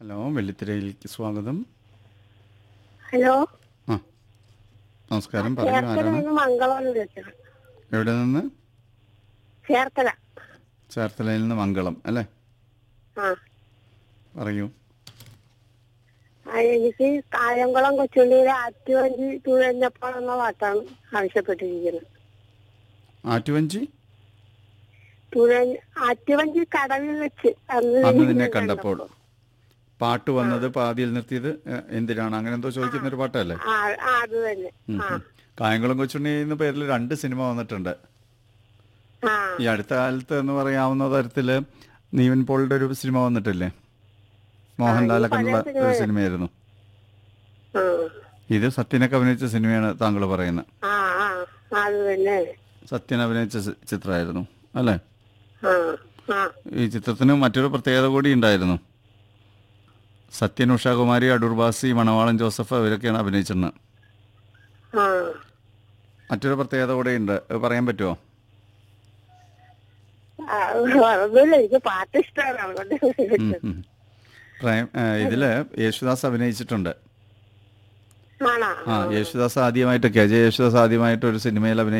Hello വെള്ളിത്തിരയിലേക്ക് സ്വാഗതം hello ആ നമസ്കാരം പറയൂ ചേർത്തല ആരാണ് നിന്ന് മംഗളം വിളിച്ചത് എവിടെ നിന്ന് ചേർത്തല ചേർത്തലയിൽ നിന്ന് മംഗളം അല്ലേ ആ പറയൂ ആ, എനിക്ക് കായംകുളം കൊച്ചുള്ളിയിലെ ആറ്റുവഞ്ചി തുഴഞ്ഞപ്പോൾ എന്ന പാട്ടാണ് ആവശ്യപ്പെട്ടിരിക്കുന്നത് ആറ്റുവഞ്ചി തുഴഞ്ഞ് ആറ്റുവഞ്ചി കടലിൽ വെച്ച് അന്ന് അന്ന് നിന്നെ കണ്ടപ്പോൾ പാട്ട് വന്നത് പാതിയിൽ നിർത്തിയത് എ, എന്തിനാണ് അങ്ങനെ എന്തോ ചോദിക്കുന്ന ഒരു പാട്ടല്ലേ ആ ആ, അത് തന്നെ ഉം, ആ ഉം. കായംകുളം കൊച്ചുണ്ണി എന്ന പേരിൽ രണ്ട് സിനിമ വന്നിട്ടുണ്ട് ആ ഈ അടുത്ത കാലത്ത് എന്ന് പറയാവുന്ന തരത്തില് നീവൻ പോളിന്റെ ഒരു സിനിമ വന്നിട്ടില്ലേ മോഹൻലാലൊക്കെ ഉള്ള ഒരു സിനിമയായിരുന്നു ആ ഇത് സത്യനൊക്കെ അഭിനയിച്ച സിനിമയാണ് താങ്കൾ പറയുന്നത് ആ ആ അത് തന്നെ സത്യൻ അഭിനയിച്ച ചി- ചിത്രമായിരുന്നു അല്ലേ ആ ആ ഈ ചിത്രത്തിന് മറ്റൊരു പ്രത്യേകത കൂടി ഉണ്ടായിരുന്നു സത്യൻ ഉഷാകുമാരി അടൂർ ബാസി മണവാളൻ ജോസഫ് ഇവരൊക്കെയാണ് അഭിനയിച്ചിരുന്നത് ആ മറ്റൊരു പ്രത്യേകത കൂടെ ഉണ്ട് അത് പറയാൻ പറ്റുമോ ആ, ഒന്നുമില്ല എനിക്ക് പാട്ട് ഇഷ്ടമാണ് അതുകൊണ്ട് ഉം, ഉം. പ്രേം ആ, ഇതില് യേശുദാസ് അഭിനയിച്ചിട്ടുണ്ട് ആണോ ആ യേശുദാസ് ആദ്യമായിട്ട് കെ ജെ യേശുദാസ് ആദ്യമായിട്ട് ഒരു സിനിമയിൽ അഭിനയിച്ച